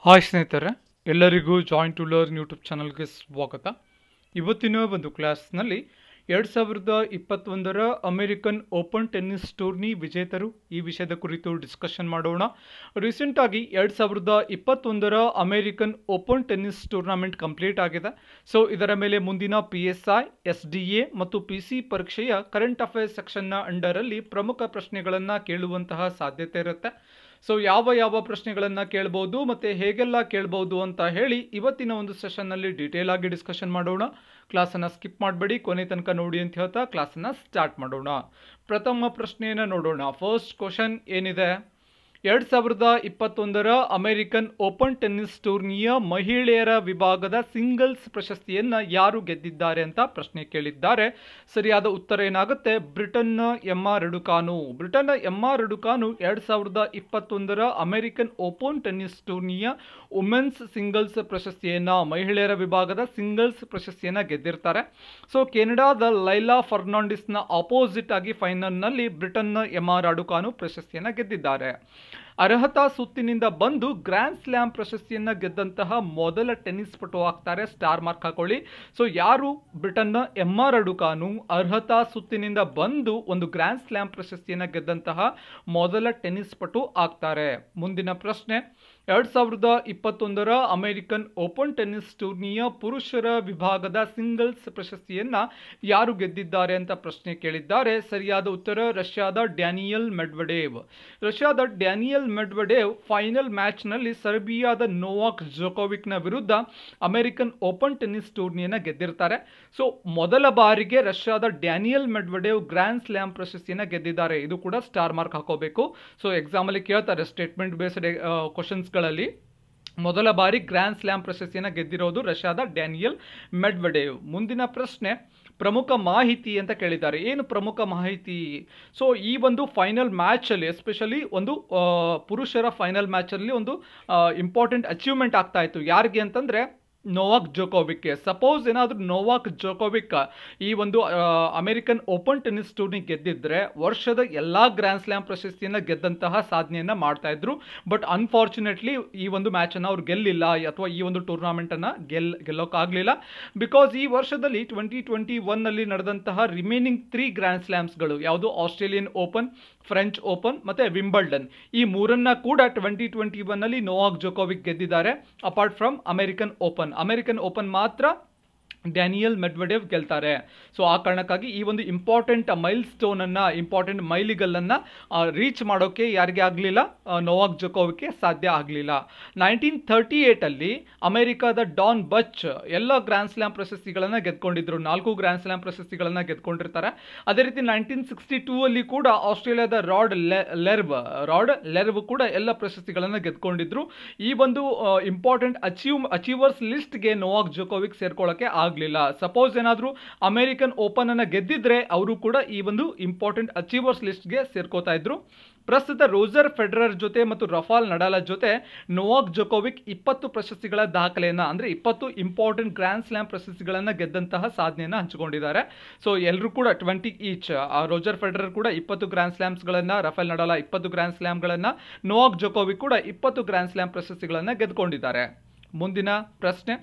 hi ಸ್ನೇಹಿತರೆ ಎಲ್ಲರಿಗೂ joint to learn YouTube ಚಾನಲ್ಗೆ ಸ್ವಾಗತ ಇವತ್ತಿನ ಒಂದು ಕ್ಲಾಸ್ನಲ್ಲಿ ಎರಡು ಸಾವಿರದ ಇಪ್ಪತ್ತೊಂದರ ಅಮೆರಿಕನ್ ಓಪನ್ ಟೆನ್ನಿಸ್ ಟೂರ್ನಿ ವಿಜೇತರು ಈ ವಿಷಯದ ಕುರಿತು ಡಿಸ್ಕಷನ್ ಮಾಡೋಣ ರೀಸೆಂಟಾಗಿ ಎರಡು ಸಾವಿರದ ಇಪ್ಪತ್ತೊಂದರ American open tennis tournament complete ಆಗಿದೆ ಸೊ ಇದರ ಮೇಲೆ ಮುಂದಿನ P S I S D A ಮತ್ತು ಪಿ ಸಿ ಪರೀಕ್ಷೆಯ ಕರೆಂಟ್ ಅಫೇರ್ಸ್ ಸೆಕ್ಷನ್ನ ಅಂಡರಲ್ಲಿ ಪ್ರಮುಖ ಪ್ರಶ್ನೆಗಳನ್ನು ಕೇಳುವಂತಹ ಸಾಧ್ಯತೆ ಇರುತ್ತೆ ಸೊ ಯಾವ ಯಾವ ಪ್ರಶ್ನೆಗಳನ್ನು ಕೇಳ್ಬೋದು ಮತ್ತು ಹೇಗೆಲ್ಲ ಕೇಳ್ಬೋದು ಅಂತ ಹೇಳಿ ಇವತ್ತಿನ ಒಂದು ಸೆಷನ್ನಲ್ಲಿ ಡೀಟೇಲ್ ಆಗಿ ಡಿಸ್ಕಷನ್ ಮಾಡೋಣ ಕ್ಲಾಸನ್ನು ಸ್ಕಿಪ್ ಮಾಡಬೇಡಿ ಕೊನೆ ತನಕ ನೋಡಿ ಅಂತ ಹೇಳ್ತಾ ಕ್ಲಾಸನ್ನು ಸ್ಟಾರ್ಟ್ ಮಾಡೋಣ ಪ್ರಥಮ ಪ್ರಶ್ನೆಯನ್ನು ನೋಡೋಣ ಫಸ್ಟ್ ಕ್ವಶನ್ ಏನಿದೆ ಎರಡು ಸಾವಿರದ ಇಪ್ಪತ್ತೊಂದರ ಅಮೆರಿಕನ್ ಓಪನ್ ಟೆನ್ನಿಸ್ ಟೂರ್ನಿಯ ಮಹಿಳೆಯರ ವಿಭಾಗದ ಸಿಂಗಲ್ಸ್ ಪ್ರಶಸ್ತಿಯನ್ನು ಯಾರು ಗೆದ್ದಿದ್ದಾರೆ ಅಂತ ಪ್ರಶ್ನೆ ಕೇಳಿದ್ದಾರೆ ಸರಿಯಾದ ಉತ್ತರ ಏನಾಗುತ್ತೆ ಬ್ರಿಟನ್ನ ಎಮ್ ಆರ್ ರಡುಕಾನು ಬ್ರಿಟನ್ನ ಎಮ್ ಆರ್ ರಡುಕಾನು ಎರಡು ಸಾವಿರದ ಇಪ್ಪತ್ತೊಂದರ ಅಮೆರಿಕನ್ ಓಪನ್ ಟೆನ್ನಿಸ್ ಟೂರ್ನಿಯ ವುಮೆನ್ಸ್ ಸಿಂಗಲ್ಸ್ ಪ್ರಶಸ್ತಿಯನ್ನು ಮಹಿಳೆಯರ ವಿಭಾಗದ ಸಿಂಗಲ್ಸ್ ಪ್ರಶಸ್ತಿಯನ್ನು ಗೆದ್ದಿರ್ತಾರೆ ಸೊ ಕೆನಡಾದ ಲೈಲಾ ಫರ್ನಾಂಡಿಸ್ನ ಆಪೋಸಿಟ್ ಆಗಿ ಫೈನಲ್ನಲ್ಲಿ ಬ್ರಿಟನ್ನ ಎಮ್ ಆರ್ ರಡುಕಾನು ಪ್ರಶಸ್ತಿಯನ್ನು ಗೆದ್ದಿದ್ದಾರೆ ಅರ್ಹತಾ ಸುತ್ತಿನಿಂದ ಬಂದು ಗ್ರ್ಯಾಂಡ್ ಸ್ಲ್ಯಾಮ್ ಪ್ರಶಸ್ತಿಯನ್ನು ಗೆದ್ದಂತಹ ಮೊದಲ ಟೆನ್ನಿಸ್ ಪಟು ಆಗ್ತಾರೆ ಸ್ಟಾರ್ ಮಾರ್ಕ್ ಹಾಕೊಳ್ಳಿ ಸೊ ಯಾರು ಬ್ರಿಟನ್ನ ಎಮ್ ಆರ್ ಅಡುಕಾನು ಅರ್ಹತಾ ಸುತ್ತಿನಿಂದ ಬಂದು ಒಂದು ಗ್ರ್ಯಾಂಡ್ ಸ್ಲ್ಯಾಮ್ ಪ್ರಶಸ್ತಿಯನ್ನು ಗೆದ್ದಂತಹ ಮೊದಲ ಟೆನ್ನಿಸ್ ಪಟು ಆಗ್ತಾರೆ ಮುಂದಿನ ಪ್ರಶ್ನೆ ಎರಡು ಸಾವಿರದ ಇಪ್ಪತ್ತೊಂದರ ಅಮೆರಿಕನ್ ಓಪನ್ ಟೆನ್ನಿಸ್ ಟೂರ್ನಿಯ ಪುರುಷರ ವಿಭಾಗದ ಸಿಂಗಲ್ಸ್ ಪ್ರಶಸ್ತಿಯನ್ನು ಯಾರು ಗೆದ್ದಿದ್ದಾರೆ ಅಂತ ಪ್ರಶ್ನೆ ಕೇಳಿದ್ದಾರೆ ಸರಿಯಾದ ಉತ್ತರ ರಷ್ಯಾದ ಡ್ಯಾನಿಯಲ್ ಮೆಡ್ವಡೇವ್ ರಷ್ಯಾದ ಡ್ಯಾನಿಯಲ್ ಮೆಡ್ವಡೇವ್ ಫೈನಲ್ ಮ್ಯಾಚ್ನಲ್ಲಿ ಸರ್ಬಿಯಾದ ನೋವಾಕ್ ಜೋಕೋವಿಕ್ನ ವಿರುದ್ಧ ಅಮೆರಿಕನ್ ಓಪನ್ ಟೆನ್ನಿಸ್ ಟೂರ್ನಿಯನ್ನು ಗೆದ್ದಿರ್ತಾರೆ ಸೊ ಮೊದಲ ಬಾರಿಗೆ ರಷ್ಯಾದ ಡ್ಯಾನಿಯಲ್ ಮೆಡ್ವಡೇವ್ ಗ್ರ್ಯಾಂಡ್ ಸ್ಲ್ಯಾಮ್ ಪ್ರಶಸ್ತಿಯನ್ನು ಗೆದ್ದಿದ್ದಾರೆ ಇದು ಕೂಡ ಸ್ಟಾರ್ ಮಾರ್ಕ್ ಹಾಕೋಬೇಕು ಸೊ ಎಕ್ಸಾಮಲ್ಲಿ ಕೇಳ್ತಾರೆ ಸ್ಟೇಟ್ಮೆಂಟ್ ಬೇಸ್ಡ್ ಕ್ವಶನ್ಸ್ಗಳಲ್ಲಿ ಮೊದಲ ಬಾರಿ ಗ್ರ್ಯಾಂಡ್ ಸ್ಲ್ಯಾಮ್ ಪ್ರಶಸ್ತಿಯನ್ನು ಗೆದ್ದಿರೋದು ರಷ್ಯಾದ ಡ್ಯಾನಿಯಲ್ ಮೆಡ್ವಡೇವ್ ಮುಂದಿನ ಪ್ರಶ್ನೆ ಪ್ರಮುಖ ಮಾಹಿತಿ ಅಂತ ಕೇಳಿದ್ದಾರೆ ಏನು ಪ್ರಮುಖ ಮಾಹಿತಿ ಸೊ ಈ ಒಂದು ಫೈನಲ್ ಮ್ಯಾಚಲ್ಲಿ ಎಸ್ಪೆಷಲಿ ಒಂದು ಪುರುಷರ ಫೈನಲ್ ಮ್ಯಾಚಲ್ಲಿ ಒಂದು ಇಂಪಾರ್ಟೆಂಟ್ ಅಚೀವ್ಮೆಂಟ್ ಆಗ್ತಾ ಇತ್ತು ಯಾರಿಗೆ ಅಂತಂದರೆ ನೋವಾಕ್ ಜೋಕೋವಿಕ್ಗೆ ಸಪೋಸ್ ಏನಾದರೂ ನೋವಾಕ್ ಜೋಕೋವಿಕ್ ಈ ಒಂದು ಅಮೆರಿಕನ್ ಓಪನ್ ಟೆನ್ನಿಸ್ ಟೂರ್ನಿ ಗೆದ್ದಿದ್ರೆ ವರ್ಷದ ಎಲ್ಲ ಗ್ರ್ಯಾಂಡ್ ಸ್ಲ್ಯಾಮ್ ಪ್ರಶಸ್ತಿಯನ್ನು ಗೆದ್ದಂತಹ ಸಾಧನೆಯನ್ನು ಮಾಡ್ತಾ ಇದ್ರು ಬಟ್ ಅನ್ಫಾರ್ಚುನೇಟ್ಲಿ ಈ ಒಂದು ಮ್ಯಾಚನ್ನು ಅವ್ರು ಗೆಲ್ಲಿಲ್ಲ ಅಥವಾ ಈ ಒಂದು ಟೂರ್ನಾಮೆಂಟನ್ನು ಗೆಲ್ ಗೆಲ್ಲೋಕ್ಕಾಗಲಿಲ್ಲ ಬಿಕಾಸ್ ಈ ವರ್ಷದಲ್ಲಿ ಟ್ವೆಂಟಿ ಟ್ವೆಂಟಿ ಒನ್ನಲ್ಲಿ ನಡೆದಂತಹ ರಿಮೈನಿಂಗ್ ತ್ರೀ ಗ್ರ್ಯಾಂಡ್ ಸ್ಲ್ಯಾಮ್ಸ್ಗಳು ಯಾವುದು ಆಸ್ಟ್ರೇಲಿಯನ್ ಓಪನ್ ಫ್ರೆಂಚ್ ಓಪನ್ ಮತ್ತು ವಿಂಬಲ್ಡನ್ ಈ ಮೂರನ್ನ ಕೂಡ ಟ್ವೆಂಟಿ ಟ್ವೆಂಟಿ ಒನ್ನಲ್ಲಿ ನೋವಾಕ್ ಜೋಕೋವಿಕ್ ಗೆದ್ದಿದ್ದಾರೆ apart from American open American open ಮಾತ್ರ ಡ್ಯಾನಿಯಲ್ ಮೆಡ್ವಡೇವ್ ಗೆಲ್ತಾರೆ ಸೊ ಆ ಕಾರಣಕ್ಕಾಗಿ ಈ ಒಂದು ಇಂಪಾರ್ಟೆಂಟ್ ಮೈಲ್ ಸ್ಟೋನನ್ನು ಇಂಪಾರ್ಟೆಂಟ್ ಮೈಲಿಗಲ್ಲನ್ನು ರೀಚ್ ಮಾಡೋಕ್ಕೆ ಯಾರಿಗೆ ಆಗಲಿಲ್ಲ ನೋವಾಕ್ ಜೊಕೋವಿಕ್ಕೆ ಸಾಧ್ಯ ಆಗಲಿಲ್ಲ ನೈನ್ಟೀನ್ ತರ್ಟಿ ಏಯ್ಟಲ್ಲಿ ಅಮೆರಿಕಾದ ಡಾನ್ ಬಚ್ ಎಲ್ಲ ಗ್ರ್ಯಾಂಡ್ ಸ್ಲ್ಯಾಮ್ ಪ್ರಶಸ್ತಿಗಳನ್ನು ಗೆದ್ಕೊಂಡಿದ್ರು ನಾಲ್ಕು ಗ್ರ್ಯಾಂಡ್ ಸ್ಲ್ಯಾಮ್ ಪ್ರಶಸ್ತಿಗಳನ್ನು ಗೆದ್ಕೊಂಡಿರ್ತಾರೆ ಅದೇ ರೀತಿ ನೈನ್ಟೀನ್ ಸಿಕ್ಸ್ಟಿ ಟೂ ಅಲ್ಲಿ ಕೂಡ ಆಸ್ಟ್ರೇಲಿಯಾದ ರಾಡ್ ಲೆರ್ವ್ ರಾಡ್ ಲೆರ್ವ್ ಕೂಡ ಎಲ್ಲ ಪ್ರಶಸ್ತಿಗಳನ್ನು ಗೆದ್ಕೊಂಡಿದ್ರು ಈ ಒಂದು ಇಂಪಾರ್ಟೆಂಟ್ ಅಚೀವ್ ಅಚೀವರ್ಸ್ ಲಿಸ್ಟ್ಗೆ ನೋವಾಕ್ ಜೊಕೋವಿಕ್ ಸೇರ್ಕೊಳ್ಳೋಕ್ಕೆ ಆಗಲಿಲ್ಲ ಸಪೋಸ್ ಏನಾದರೂ ಅಮೆರಿಕನ್ ಓಪನ್ ಅನ್ನು ಗೆದ್ದಿದ್ರೆ ಅವರು ಕೂಡ ಈ ಒಂದು ಇಂಪಾರ್ಟೆಂಟ್ ಅಚೀವರ್ಸ್ ಲಿಸ್ಟ್ಗೆ ಸೇರ್ಕೋತಾ ಇದ್ರು ಪ್ರಸ್ತುತ ರೋಜರ್ ಫೆಡರರ್ ಜೊತೆ ಮತ್ತು ರಫಾಲ್ ನಡಾಲ ಜೊತೆ ನೋವಾಕ್ ಜೊಕೋವಿಕ್ ಇಪ್ಪತ್ತು ಪ್ರಶಸ್ತಿಗಳ ದಾಖಲೆಯನ್ನು ಅಂದರೆ ಇಪ್ಪತ್ತು ಇಂಪಾರ್ಟೆಂಟ್ ಗ್ರ್ಯಾಂಡ್ ಸ್ಲ್ಯಾಮ್ ಪ್ರಶಸ್ತಿಗಳನ್ನು ಗೆದ್ದಂತಹ ಸಾಧನೆಯನ್ನು ಹಂಚಿಕೊಂಡಿದ್ದಾರೆ ಸೊ ಎಲ್ಲರೂ ಕೂಡ ಟ್ವೆಂಟಿ ಈಚ್ ರೋಜರ್ ಫೆಡರರ್ ಕೂಡ ಇಪ್ಪತ್ತು ಗ್ರ್ಯಾಂಡ್ ಸ್ಲ್ಯಾಮ್ಸ್ಗಳನ್ನು ರಫೇಲ್ ನಡಾಲ ಇಪ್ಪತ್ತು ಗ್ರ್ಯಾಂಡ್ ಸ್ಲ್ಯಾಮ್ಗಳನ್ನು ನೋವಾಕ್ ಜೊಕೋವಿಕ್ ಕೂಡ ಇಪ್ಪತ್ತು ಗ್ರ್ಯಾಂಡ್ ಸ್ಲ್ಯಾಮ್ ಪ್ರಶಸ್ತಿಗಳನ್ನು ಗೆದ್ದುಕೊಂಡಿದ್ದಾರೆ ಮುಂದಿನ ಪ್ರಶ್ನೆ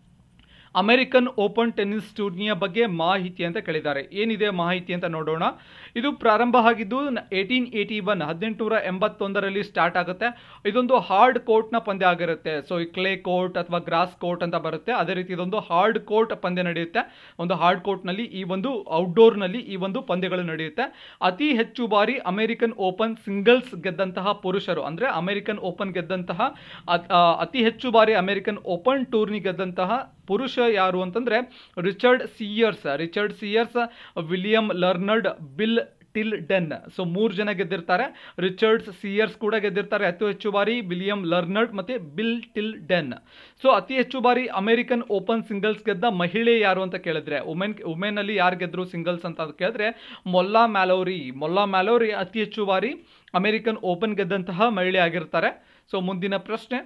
ಅಮೆರಿಕನ್ ಓಪನ್ ಟೆನ್ನಿಸ್ ಟೂರ್ನಿಯ ಬಗ್ಗೆ ಮಾಹಿತಿ ಅಂತ ಕೇಳಿದ್ದಾರೆ ಏನಿದೆ ಮಾಹಿತಿ ಅಂತ ನೋಡೋಣ ಇದು ಪ್ರಾರಂಭ ಆಗಿದ್ದು ಏಯ್ಟೀನ್ ಏಯ್ಟಿ ಒನ್ ಹದಿನೆಂಟುನೂರ ಎಂಬತ್ತೊಂದರಲ್ಲಿ ಸ್ಟಾರ್ಟ್ ಆಗುತ್ತೆ ಇದೊಂದು ಹಾರ್ಡ್ ಕೋರ್ಟ್ನ ಪಂದ್ಯ ಆಗಿರುತ್ತೆ ಸೊ ಈ ಕ್ಲೇ ಕೋರ್ಟ್ ಅಥವಾ ಗ್ರಾಸ್ ಕೋರ್ಟ್ ಅಂತ ಬರುತ್ತೆ ಅದೇ ರೀತಿ ಇದೊಂದು ಹಾರ್ಡ್ ಕೋರ್ಟ್ ಪಂದ್ಯ ನಡೆಯುತ್ತೆ ಒಂದು ಹಾರ್ಡ್ ಕೋರ್ಟ್ನಲ್ಲಿ ಈ ಒಂದು ಔಟ್ಡೋರ್ನಲ್ಲಿ ಈ ಒಂದು ಪಂದ್ಯಗಳು ನಡೆಯುತ್ತೆ ಅತಿ ಹೆಚ್ಚು ಬಾರಿ ಅಮೆರಿಕನ್ ಓಪನ್ ಸಿಂಗಲ್ಸ್ ಗೆದ್ದಂತಹ ಪುರುಷರು ಅಂದರೆ ಅಮೆರಿಕನ್ ಓಪನ್ ಗೆದ್ದಂತಹ ಅತಿ ಹೆಚ್ಚು ಬಾರಿ ಅಮೆರಿಕನ್ ಓಪನ್ ಟೂರ್ನಿ ಗೆದ್ದಂತಹ ಪುರುಷ ಯಾರು ಅಂತಂದರೆ Richard Sears Richard Sears William Larned Bill Tilden so ಮೂರು ಜನ ಗೆದ್ದಿರ್ತಾರೆ ರಿಚರ್ಡ್ಸ್ ಸಿಯರ್ಸ್ ಕೂಡ ಗೆದ್ದಿರ್ತಾರೆ ಅತಿ ಹೆಚ್ಚು ಬಾರಿ ವಿಲಿಯಂ ಲರ್ನರ್ಡ್ ಮತ್ತು ಬಿಲ್ ಟಿಲ್ ಡೆನ್ ಸೊ ಅತಿ ಹೆಚ್ಚು ಬಾರಿ ಅಮೆರಿಕನ್ ಓಪನ್ ಸಿಂಗಲ್ಸ್ ಗೆದ್ದ ಮಹಿಳೆ ಯಾರು ಅಂತ ಕೇಳಿದ್ರೆ ವುಮೆನ್ ವುಮೆನಲ್ಲಿ ಯಾರು ಗೆದ್ದರು ಸಿಂಗಲ್ಸ್ ಅಂತ ಕೇಳಿದ್ರೆ ಮೊಲ್ಲಾ ಮ್ಯಾಲೋರಿ ಮೊಲ್ಲಾ ಮ್ಯಾಲೋರಿ ಅತಿ ಹೆಚ್ಚು ಬಾರಿ ಅಮೆರಿಕನ್ ಓಪನ್ ಗೆದ್ದಂತಹ ಮಹಿಳೆ ಆಗಿರ್ತಾರೆ ಸೊ ಮುಂದಿನ ಪ್ರಶ್ನೆ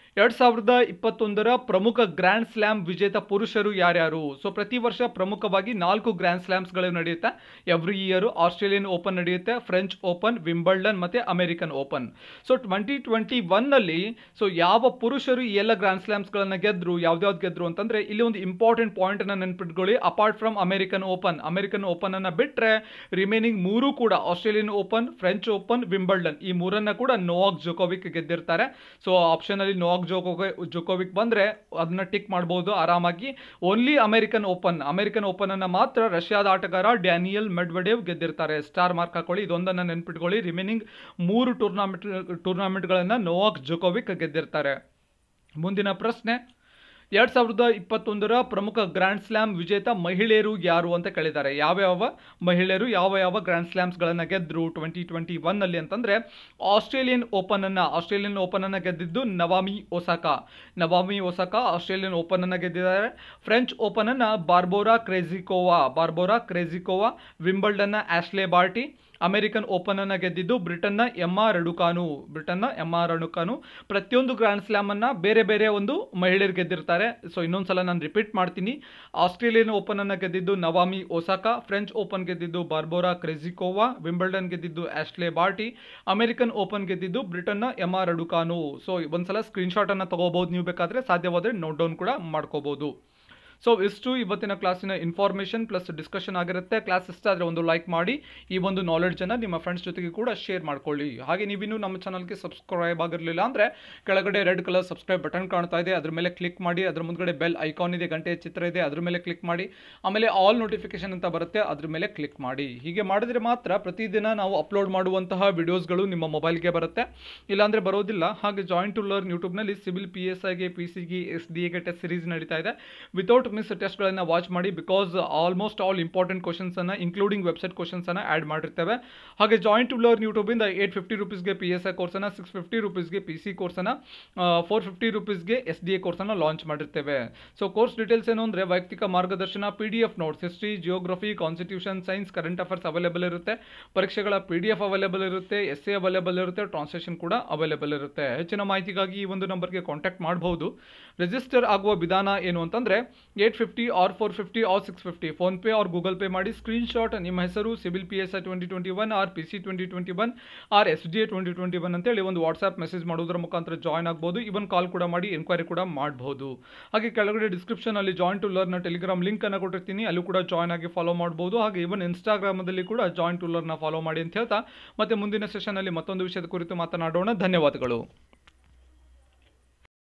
ಎರಡು ಸಾವಿರದ ಇಪ್ಪತ್ತೊಂದರ ಪ್ರಮುಖ ಗ್ರ್ಯಾಂಡ್ ಸ್ಲ್ಯಾಮ್ ವಿಜೇತ ಪುರುಷರು ಯಾರ್ಯಾರು ಸೊ ಪ್ರತಿ ವರ್ಷ ಪ್ರಮುಖವಾಗಿ ನಾಲ್ಕು ಗ್ರ್ಯಾಂಡ್ ಸ್ಲ್ಯಾಮ್ಸ್ಗಳು ನಡೆಯುತ್ತೆ ಎವ್ರಿ ಇಯರ್ ಆಸ್ಟ್ರೇಲಿಯನ್ ಓಪನ್ ನಡೆಯುತ್ತೆ ಫ್ರೆಂಚ್ ಓಪನ್ ವಿಂಬಲ್ಡನ್ ಮತ್ತು American open so twenty twenty ಒನ್ನಲ್ಲಿ ಸೊ ಯಾವ ಪುರುಷರು ಈ ಎಲ್ಲ ಗ್ರ್ಯಾಂಡ್ ಸ್ಲ್ಯಾಮ್ಸ್ಗಳನ್ನು ಗೆದ್ರು ಯಾವ್ದ್ಯಾವ್ದು ಗೆದ್ರು ಅಂತಂದರೆ ಇಲ್ಲಿ ಒಂದು ಇಂಪಾರ್ಟೆಂಟ್ ಪಾಯಿಂಟನ್ನು ನೆನ್ಪಿಟ್ಕೊಳ್ಳಿ apart from American open American ಓಪನನ್ನು ಬಿಟ್ಟರೆ ರಿಮೈನಿಂಗ್ ಮೂರು ಕೂಡ Australian open French open Wimbledon ಈ ಮೂರನ್ನ ಕೂಡ ನೋವಾಕ್ ಜೋಕೋವಿಕ್ ಗೆದ್ದಿರ್ತಾರೆ ಸೊ ಆಪ್ಷನಲ್ಲಿ ನೋವಾಕ್ ಜೋಕೋವೆ ಜೋಕೋವಿಕ್ ಬಂದರೆ ಅದನ್ನ ಟಿಕ್ ಮಾಡ್ಬೋದು ಆರಾಮಾಗಿ ಓನ್ಲಿ ಅಮೆರಿಕನ್ ಓಪನ್ ಅಮೆರಿಕನ್ ಓಪನನ್ನು ಮಾತ್ರ ರಷ್ಯಾದ ಆಟಗಾರ ಡ್ಯಾನಿಯಲ್ ಮೆಡ್ವಡೇವ್ ಗೆದ್ದಿರ್ತಾರೆ ಸ್ಟಾರ್ ಮಾರ್ಕ್ ಹಾಕೊಳ್ಳಿ ಇದೊಂದನ್ನು ನೆನ್ಪಿಟ್ಕೊಳ್ಳಿ ರಿಮೈನಿಂಗ್ ಮೂರು ಟೂರ್ನಾಮೆಂಟ್ ಟೂರ್ನಾಮೆಂಟ್ಗಳನ್ನು ನೋವಾಕ್ ಜೋಕೋವಿಕ್ ಗೆದ್ದಿರ್ತಾರೆ ಮುಂದಿನ ಪ್ರಶ್ನೆ ಎರಡು ಸಾವಿರದ ಇಪ್ಪತ್ತೊಂದರ ಪ್ರಮುಖ ಗ್ರ್ಯಾಂಡ್ ಸ್ಲ್ಯಾಮ್ ವಿಜೇತ ಮಹಿಳೆಯರು ಯಾರು ಅಂತ ಕೇಳಿದ್ದಾರೆ ಯಾವ್ಯಾವ ಮಹಿಳೆಯರು ಯಾವ ಯಾವ ಗ್ರ್ಯಾಂಡ್ ಸ್ಲ್ಯಾಮ್ಸ್ಗಳನ್ನು ಗೆದ್ದರು ಟ್ವೆಂಟಿ ಟ್ವೆಂಟಿ ಒನ್ನಲ್ಲಿ ಅಂತಂದರೆ ಆಸ್ಟ್ರೇಲಿಯನ್ ಓಪನನ್ನು ಆಸ್ಟ್ರೇಲಿಯನ್ ಓಪನನ್ನು ಗೆದ್ದಿದ್ದು Naomi Osaka Naomi Osaka Australian ಓಪನನ್ನು ಗೆದ್ದಿದ್ದಾರೆ ಫ್ರೆಂಚ್ ಓಪನನ್ನು ಬಾರ್ಬೋರಾ ಕ್ರೇಜಿಕೋವಾ ಬಾರ್ಬೋರಾ ಕ್ರೇಜಿಕೋವಾ ವಿಂಬಲ್ಡನ್ನ ಆಶ್ಲೆ ಬಾರ್ಟಿ ಅಮೆರಿಕನ್ ಓಪನನ್ನು ಗೆದ್ದಿದ್ದು ಬ್ರಿಟನ್ನ ಎಮ್ ಆರ್ ರಡುಕಾನು ಬ್ರಿಟನ್ನ ಎಮ್ ಆರ್ ರಡುಕಾನು ಪ್ರತಿಯೊಂದು ಗ್ರ್ಯಾಂಡ್ ಸ್ಲ್ಯಾಮನ್ನು ಬೇರೆ ಬೇರೆ ಒಂದು ಮಹಿಳೆಯರು ಗೆದ್ದಿರ್ತಾರೆ ಸೊ ಇನ್ನೊಂದ್ಸಲ ನಾನು ರಿಪೀಟ್ ಮಾಡ್ತೀನಿ ಆಸ್ಟ್ರೇಲಿಯನ್ ಓಪನನ್ನು ಗೆದ್ದಿದ್ದು ನವಾಮಿ ಒಸಾಕಾ ಫ್ರೆಂಚ್ ಓಪನ್ ಗೆದ್ದಿದ್ದು ಬಾರ್ಬೋರಾ ಕ್ರೆಜಿಕೋವಾ ವಿಂಬಲ್ಡನ್ ಗೆದ್ದಿದ್ದು ಆಶ್ಲೆ ಬಾರ್ಟಿ ಅಮೆರಿಕನ್ ಓಪನ್ ಗೆದ್ದಿದ್ದು ಬ್ರಿಟನ್ನ ಎಮ್ ಆರ್ ರಡುಕಾನು ಸೊ ಒಂದ್ಸಲ ಸ್ಕ್ರೀನ್ಶಾಟನ್ನು ತಗೋಬಹುದು ನೀವು ಬೇಕಾದರೆ ಸಾಧ್ಯವಾದರೆ ನೋಟ್ ಡೌನ್ ಕೂಡ ಮಾಡ್ಕೋಬಹುದು ಸೊ ಇಷ್ಟು ಇವತ್ತಿನ ಕ್ಲಾಸಿನ ಇನ್ಫಾರ್ಮೇಷನ್ ಪ್ಲಸ್ ಡಿಸ್ಕಷನ್ ಆಗಿರುತ್ತೆ ಕ್ಲಾಸ್ ಇಷ್ಟ ಆದರೆ ಒಂದು ಲೈಕ್ ಮಾಡಿ ಈ ಒಂದು ನಾಲೆಡ್ಜನ್ನು ನಿಮ್ಮ ಫ್ರೆಂಡ್ಸ್ ಜೊತೆಗೆ ಕೂಡ ಶೇರ್ ಮಾಡ್ಕೊಳ್ಳಿ ಹಾಗೆ ನೀವಿನ್ನೂ ನಮ್ಮ ಚಾನಲ್ಗೆ ಸಬ್ಸ್ಕ್ರೈಬ್ ಆಗಿರಲಿಲ್ಲ ಅಂದರೆ ಕೆಳಗಡೆ ರೆಡ್ ಕಲರ್ ಸಬ್ಸ್ಕ್ರೈಬ್ ಬಟನ್ ಕಾಣ್ತಾ ಇದೆ ಅದ್ರ ಮೇಲೆ ಕ್ಲಿಕ್ ಮಾಡಿ ಅದ್ರ ಮುಂದ್ಗಡೆ ಬೆಲ್ ಐಕಾನ್ ಇದೆ ಗಂಟೆಯ ಚಿತ್ರ ಇದೆ ಅದ್ರ ಮೇಲೆ ಕ್ಲಿಕ್ ಮಾಡಿ ಆಮೇಲೆ ಆಲ್ ನೋಟಿಫಿಕೇಶನ್ ಅಂತ ಬರುತ್ತೆ ಅದ್ರ ಮೇಲೆ ಕ್ಲಿಕ್ ಮಾಡಿ ಹೀಗೆ ಮಾಡಿದ್ರೆ ಮಾತ್ರ ಪ್ರತಿದಿನ ನಾವು ಅಪ್ಲೋಡ್ ಮಾಡುವಂತಹ ವಿಡಿಯೋಸ್ಗಳು ನಿಮ್ಮ ಮೊಬೈಲ್ಗೆ ಬರುತ್ತೆ ಇಲ್ಲಾಂದರೆ ಬರೋದಿಲ್ಲ ಹಾಗೆ ಜಾಯಿಂಟ್ ಟು ಲರ್ನ್ ಯೂಟ್ಯೂಬ್ನಲ್ಲಿ ಸಿವಿಲ್ ಪಿ ಎಸ್ ಐಗೆ ಪಿ ಸಿಗೆ ಎಸ್ ಡಿ ಎಗೆ ಟೆಸ್ಟ್ ಸೀರೀಸ್ ನಡೀತಾ ಇದೆ ವಿತೌಟ್ ಮಿಸ್ ಟೆಸ್ಟ್ಗಳನ್ನು ವಾಚ್ ಮಾಡಿ ಬಿಕಾಸ್ ಆಲ್ಮೋಸ್ಟ್ ಆಲ್ ಇಂಪಾರ್ಟೆಂಟ್ ಕ್ವಶನ್ಸನ್ನು ಇನ್ಕ್ಲೂಡಿಂಗ್ ವೆಬ್ಸೈಟ್ ಕ್ವಶನ್ಸನ್ನು ಆ್ಯಡ್ ಮಾಡಿರ್ತೇವೆ ಹಾಗೆ ಜಾಯಿಂಟ್ ಟು ಲರ್ನ್ ಯೂಟ್ಯೂಬಿಂದ ಏಯ್ಟ್ ಫಿಫ್ಟಿ ರುಪೀಸ್ಗೆ ಪಿ ಎಸ್ ಐ ಕೋರ್ಸನ್ನು ಸಿಕ್ಸ್ ಫಿಫ್ಟಿ ರುಪೀಸ್ಗೆ ಪಿ ಸಿ ಕೋರ್ಸನ್ನು ಫೋರ್ ಫಿಫ್ಟಿ ರುಪೀಸ್ಗೆ ಎಸ್ ಡಿ ಎ ಕೋರ್ಸನ್ನು ಲಾಂಚ್ ಮಾಡಿರ್ತೇವೆ ಸೊ ಕೋರ್ಸ್ ಡೀಟೇಲ್ಸ್ ಏನು ಅಂದರೆ ವೈಯಕ್ತಿಕ ಮಾರ್ಗದರ್ಶನ P D F notes history geography constitution science current affairs available ಇರುತ್ತೆ ಪರೀಕ್ಷೆಗಳ ಪಿ ಡಿ ಎಫ್ ಅವೈಲೇಬಲ್ ಇರುತ್ತೆ ಎಸ್ ಎ ಅವೈಲೇಬಲ್ ಇರುತ್ತೆ ಟ್ರಾನ್ಸ್ಲೇಷನ್ ಕೂಡ ಅವೈಲೇಬಲ್ ಇರುತ್ತೆ ಹೆಚ್ಚಿನ ಮಾಹಿತಿಗಾಗಿ ಈ ಒಂದು ನಂಬರ್ಗೆ ಕಾಂಟ್ಯಾಕ್ಟ್ ಮಾಡಬಹುದು ರಿಜಿಸ್ಟರ್ ಆಗುವ ವಿಧಾನ ಏನು ಅಂತಂದರೆ eight fifty or four fifty or six fifty PhonePe or Google Pay ಮಾಡಿ ಸ್ಕ್ರೀನ್ಶಾಟ್ ನಿಮ್ಮ ಹೆಸರು civil P S I twenty twenty one or P C twenty twenty one or S D A twenty twenty one ಅಂತೇಳಿ ಒಂದು WhatsApp message ಮಾಡೋದ್ರ ಮುಖಾಂತರ join ಆಗ್ಬೋದು ಇವನ್ ಕಾಲ್ ಕೂಡ ಮಾಡಿ ಎನ್ಕ್ವೈರಿ ಕೂಡ ಮಾಡಬಹುದು ಹಾಗೆ ಕೆಳಗಡೆ ಡಿಸ್ಕ್ರಿಪ್ಷನಲ್ಲಿ join to learn Telegram link ಅನ್ನು ಕೊಟ್ಟಿರ್ತೀನಿ ಅಲ್ಲೂ ಕೂಡ ಜಾಯ್ನ್ ಆಗಿ ಫಾಲೋ ಮಾಡ್ಬೋದು ಹಾಗೆ ಇವನ್ ಇನ್ಸ್ಟಾಗ್ರಾಮದಲ್ಲಿ ಕೂಡ ಜಾಯಿನ್ ಟು ಲರ್ನ ಫಾಲೋ ಮಾಡಿ ಅಂತ ಹೇಳ್ತಾ ಮತ್ತೆ ಮುಂದಿನ ಸೆಷನಲ್ಲಿ ಮತ್ತೊಂದು ವಿಷಯದ ಕುರಿತು ಮಾತನಾಡೋಣ ಧನ್ಯವಾದಗಳು